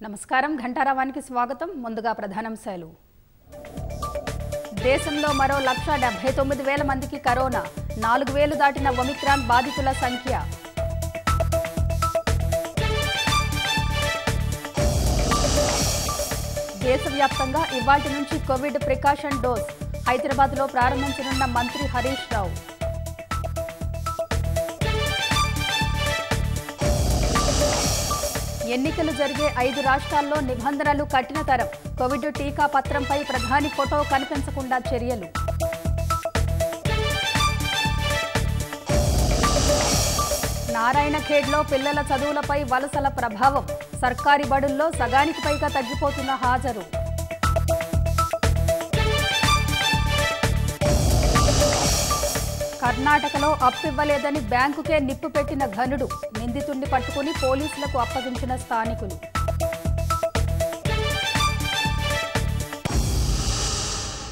నమస్కారం ఘంటారావానికి స్వాగతం ముందుగా ప్రధానాంశాలు దేశంలో మరో లక్ష డెబ్బై తొమ్మిది వేల మందికి కరోనా నాలుగు వేలు దాటిన ఒమిక్రాన్ బాధితుల సంఖ్య దేశవ్యాప్తంగా ఇవాటి నుంచి కోవిడ్ ప్రికాషన్ డోస్ హైదరాబాద్లో ప్రారంభించనున్న మంత్రి హరీష్ రావు ఎన్నికలు జరిగే ఐదు రాష్ట్రాల్లో నిబంధనలు కఠినతరం కోవిడ్ టీకా పత్రంపై ప్రధాని ఫోటో కనిపించకుండా చర్యలు నారాయణఖేడ్లో పిల్లల చదువులపై వలసల ప్రభావం సర్కారీ బడుల్లో సగానికి పైగా తగ్గిపోతున్న హాజరు కర్ణాటకలో అప్పివ్వలేదని బ్యాంకుకే నిప్పు పెట్టిన ఘనుడు నిందితుణ్ణి పట్టుకుని పోలీసులకు అప్పగించిన స్థానికులు